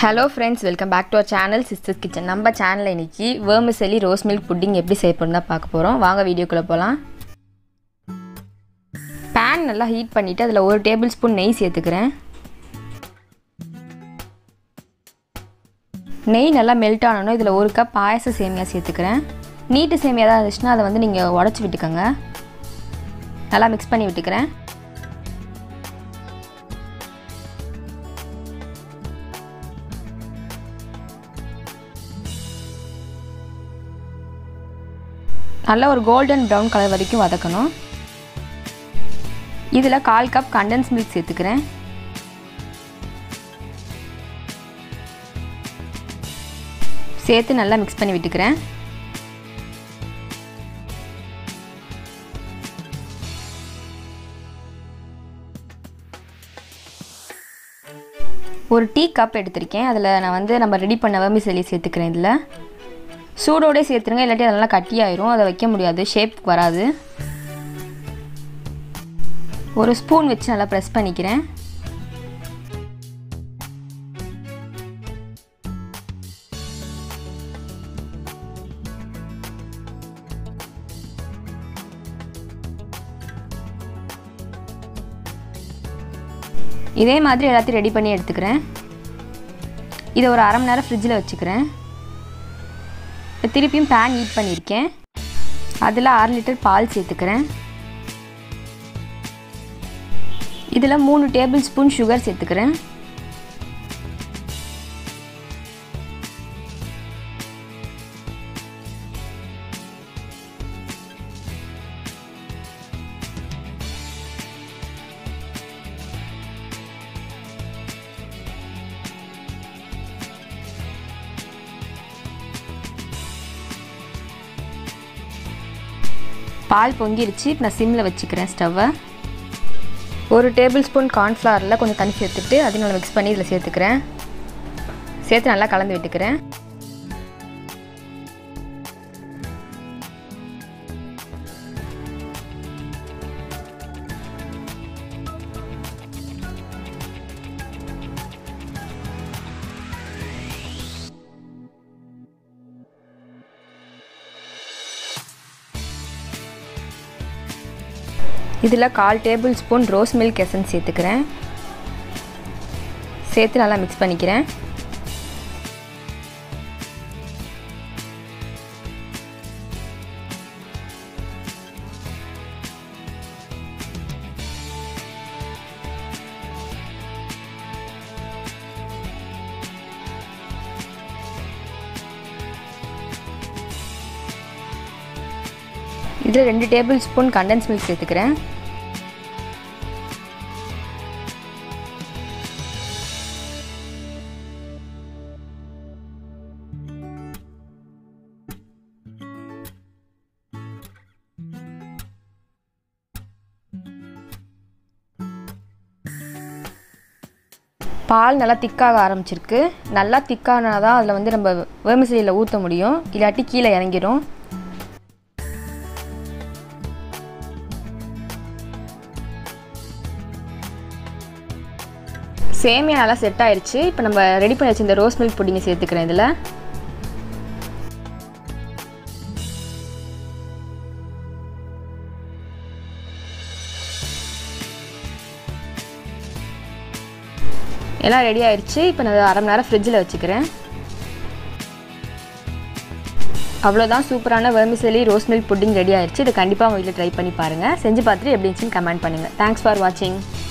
hello friends welcome back to our channel sisters kitchen நம்ம சேனலில் இன்னைக்கு வேர்மிசலி ரோஸ் மில்க் புட்டிங் எப்படி செய்யப்படும் தான் பார்க்க போகிறோம் வாங்க வீடியோக்குள்ளே போகலாம் பேன் நல்லா ஹீட் பண்ணிவிட்டு அதில் ஒரு டேபிள் ஸ்பூன் நெய் சேர்த்துக்கிறேன் நெய் நல்லா மெல்ட் ஆனோன்னா இதில் ஒரு கப் பாயச சேமியா சேர்த்துக்கிறேன் நீட்டு சேமியா தான் இருந்துச்சுன்னா அதை வந்து நீங்கள் உடச்சி விட்டுக்கோங்க நல்லா மிக்ஸ் பண்ணி விட்டுக்கிறேன் நல்லா ஒரு கோல்டன் ப்ரௌன் கலர் வரைக்கும் வதக்கணும் இதில் கால் கப் கண்டன்ஸ் மில்க் சேர்த்துக்கிறேன் சேர்த்து நல்லா மிக்ஸ் பண்ணி விட்டுக்கிறேன் ஒரு டீ கப் எடுத்திருக்கேன் அதில் நான் வந்து நம்ம ரெடி பண்ண வமிசலி சேர்த்துக்கிறேன் இதில் சூடோடே சேர்த்துருங்க இல்லாட்டி அது நல்லா கட்டியாயிரும் அதை வைக்க முடியாது ஷேப் வராது ஒரு ஸ்பூன் வச்சு நல்லா ப்ரெஸ் பண்ணிக்கிறேன் இதே மாதிரி எல்லாத்தையும் ரெடி பண்ணி எடுத்துக்கிறேன் இதை ஒரு அரை மணி நேரம் ஃப்ரிட்ஜில் வச்சுக்கிறேன் திருப்பியும் பேன் ஹீட் பண்ணியிருக்கேன் அதில் அரை லிட்டர் பால் சேர்த்துக்கிறேன் இதில் மூணு டேபிள் ஸ்பூன் சுகர் சேர்த்துக்கிறேன் பால் பொங்கிருச்சு இப்போ நான் சிம்மில் வச்சுக்கிறேன் ஸ்டவ்வை ஒரு டேபிள் ஸ்பூன் கார்ன்ஃப்ளவரில் கொஞ்சம் தண்ணி சேர்த்துட்டு அதையும் நல்லா மிக்ஸ் பண்ணி இதில் சேர்த்துக்கிறேன் சேர்த்து நல்லா கலந்து விட்டுக்கிறேன் இதில் கால் tablespoon rose milk essence சேர்த்துக்கிறேன் சேர்த்து நல்லா மிக்ஸ் பண்ணிக்கிறேன் இதில் ரெண்டு டேபிள் ஸ்பூன் கண்டன்ஸ் மில்க் சேர்த்துக்கிறேன் பால் நல்லா திக்காக ஆரம்பிச்சிருக்கு நல்லா திக்கானா தான் அதில் வந்து நம்ம வேமிசலியில் ஊற்ற முடியும் இல்லாட்டி கீழே இறங்கிடும் சேமியா நல்லா செட் ஆயிடுச்சு இப்போ நம்ம ரெடி பண்ணி வச்சு இந்த ரோஸ் மில்க் புட்டிங்க சேர்த்துக்கிறேன் இதில் எல்லாம் ரெடி ஆயிடுச்சு இப்போ நான் அரை மணி நேரம் ஃப்ரிட்ஜில் வச்சுக்கிறேன் அவ்வளோதான் சூப்பரான vermicelli rose milk pudding ready ஆயிடுச்சு இதை கண்டிப்பாக உங்கள் வீட்டில் ட்ரை பண்ணி பாருங்கள் செஞ்சு பார்த்துட்டு எப்படி இருந்துச்சுன்னு கமெண்ட் பண்ணுங்கள் தேங்க்ஸ் ஃபார் வாட்சிங்